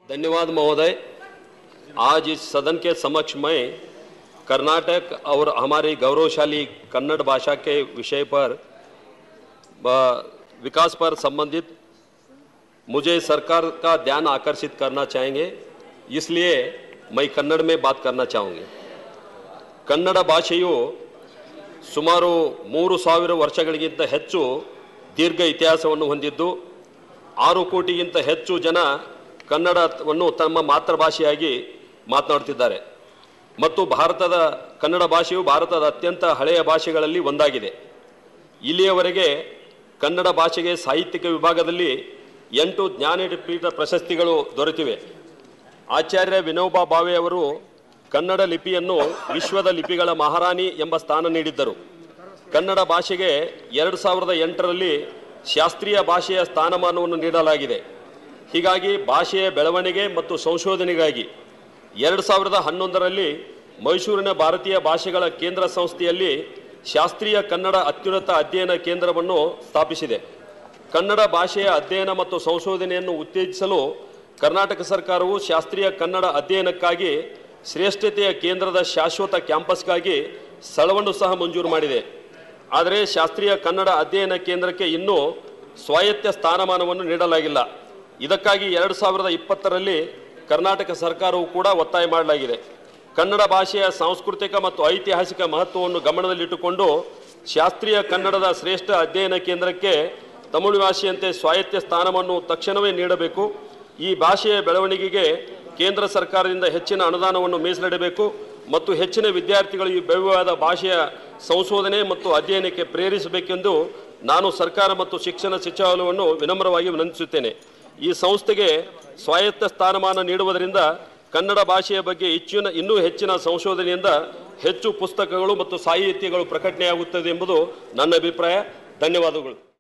धन्यवाद महोदय आज इस सदन के समक्ष मैं कर्नाटक और हमारी गौरवशाली कन्नड़ भाषा के विषय पर ब- विकास पर संबंधित मुझे सरकार का ध्यान आकर्षित करना चाहेंगे इसलिए मैं कन्नड़ में बात करना चाहूँगी ಕನ್ನಡ ಭಾಷೆಯು ಸುಮಾರು ಮೂರು ಸಾವಿರ ವರ್ಷಗಳಿಗಿಂತ ಹೆಚ್ಚು ದೀರ್ಘ ಇತಿಹಾಸವನ್ನು ಹೊಂದಿದ್ದು ಆರು ಕೋಟಿಗಿಂತ ಹೆಚ್ಚು ಜನ ಕನ್ನಡವನ್ನು ತಮ್ಮ ಮಾತೃಭಾಷೆಯಾಗಿ ಮಾತನಾಡುತ್ತಿದ್ದಾರೆ ಮತ್ತು ಭಾರತದ ಕನ್ನಡ ಭಾಷೆಯು ಭಾರತದ ಅತ್ಯಂತ ಹಳೆಯ ಭಾಷೆಗಳಲ್ಲಿ ಒಂದಾಗಿದೆ ಇಲ್ಲಿಯವರೆಗೆ ಕನ್ನಡ ಭಾಷೆಗೆ ಸಾಹಿತ್ಯಿಕ ವಿಭಾಗದಲ್ಲಿ ಎಂಟು ಜ್ಞಾನಪೀಠ ಪ್ರಶಸ್ತಿಗಳು ದೊರೆತಿವೆ ಆಚಾರ್ಯ ವಿನೋಬಾ ಭಾವೆ ಅವರು ಕನ್ನಡ ಲಿಪಿಯನ್ನು ವಿಶ್ವದ ಲಿಪಿಗಳ ಮಹಾರಾಣಿ ಎಂಬ ಸ್ಥಾನ ನೀಡಿದ್ದರು ಕನ್ನಡ ಭಾಷೆಗೆ ಎರಡು ಸಾವಿರದ ಎಂಟರಲ್ಲಿ ಶಾಸ್ತ್ರೀಯ ಭಾಷೆಯ ಸ್ಥಾನಮಾನವನ್ನು ನೀಡಲಾಗಿದೆ ಹೀಗಾಗಿ ಭಾಷೆಯ ಬೆಳವಣಿಗೆ ಮತ್ತು ಸಂಶೋಧನೆಗಾಗಿ ಎರಡು ಸಾವಿರದ ಹನ್ನೊಂದರಲ್ಲಿ ಮೈಸೂರಿನ ಭಾರತೀಯ ಭಾಷೆಗಳ ಕೇಂದ್ರ ಸಂಸ್ಥೆಯಲ್ಲಿ ಶಾಸ್ತ್ರೀಯ ಕನ್ನಡ ಅತ್ಯುನ್ನತ ಅಧ್ಯಯನ ಕೇಂದ್ರವನ್ನು ಸ್ಥಾಪಿಸಿದೆ ಕನ್ನಡ ಭಾಷೆಯ ಅಧ್ಯಯನ ಮತ್ತು ಸಂಶೋಧನೆಯನ್ನು ಉತ್ತೇಜಿಸಲು ಕರ್ನಾಟಕ ಸರ್ಕಾರವು ಶಾಸ್ತ್ರೀಯ ಕನ್ನಡ ಅಧ್ಯಯನಕ್ಕಾಗಿ ಶ್ರೇಷ್ಠತೆಯ ಕೇಂದ್ರದ ಶಾಶ್ವತ ಕ್ಯಾಂಪಸ್ಗಾಗಿ ಸ್ಥಳವನ್ನು ಸಹ ಮಂಜೂರು ಮಾಡಿದೆ ಆದರೆ ಶಾಸ್ತ್ರೀಯ ಕನ್ನಡ ಅಧ್ಯಯನ ಕೇಂದ್ರಕ್ಕೆ ಇನ್ನೂ ಸ್ವಾಯತ್ತ ಸ್ಥಾನಮಾನವನ್ನು ನೀಡಲಾಗಿಲ್ಲ ಇದಕ್ಕಾಗಿ ಎರಡು ಸಾವಿರದ ಇಪ್ಪತ್ತರಲ್ಲಿ ಕರ್ನಾಟಕ ಸರ್ಕಾರವು ಕೂಡ ಒತ್ತಾಯ ಮಾಡಲಾಗಿದೆ ಕನ್ನಡ ಭಾಷೆಯ ಸಾಂಸ್ಕೃತಿಕ ಮತ್ತು ಐತಿಹಾಸಿಕ ಮಹತ್ವವನ್ನು ಗಮನದಲ್ಲಿಟ್ಟುಕೊಂಡು ಶಾಸ್ತ್ರೀಯ ಕನ್ನಡದ ಶ್ರೇಷ್ಠ ಅಧ್ಯಯನ ಕೇಂದ್ರಕ್ಕೆ ತಮಿಳು ಭಾಷೆಯಂತೆ ಸ್ವಾಯತ್ತ ಸ್ಥಾನವನ್ನು ತಕ್ಷಣವೇ ನೀಡಬೇಕು ಈ ಭಾಷೆಯ ಬೆಳವಣಿಗೆಗೆ ಕೇಂದ್ರ ಸರ್ಕಾರದಿಂದ ಹೆಚ್ಚಿನ ಅನುದಾನವನ್ನು ಮೀಸಲಿಡಬೇಕು ಮತ್ತು ಹೆಚ್ಚಿನ ವಿದ್ಯಾರ್ಥಿಗಳು ಈ ಭವ್ಯವಾದ ಭಾಷೆಯ ಸಂಶೋಧನೆ ಮತ್ತು ಅಧ್ಯಯನಕ್ಕೆ ಪ್ರೇರಿಸಬೇಕೆಂದು ನಾನು ಸರ್ಕಾರ ಮತ್ತು ಶಿಕ್ಷಣ ಸಚಿವಾಲಯವನ್ನು ವಿನಮ್ರವಾಗಿ ವಿನಂತಿಸುತ್ತೇನೆ ಈ ಸಂಸ್ಥೆಗೆ ಸ್ವಾಯತ್ತ ಸ್ಥಾನಮಾನ ನೀಡುವುದರಿಂದ ಕನ್ನಡ ಭಾಷೆಯ ಬಗ್ಗೆ ಹೆಚ್ಚಿನ ಇನ್ನೂ ಹೆಚ್ಚಿನ ಸಂಶೋಧನೆಯಿಂದ ಹೆಚ್ಚು ಪುಸ್ತಕಗಳು ಮತ್ತು ಸಾಹಿತ್ಯಗಳು ಪ್ರಕಟಣೆಯಾಗುತ್ತದೆ ಎಂಬುದು ನನ್ನ ಅಭಿಪ್ರಾಯ ಧನ್ಯವಾದಗಳು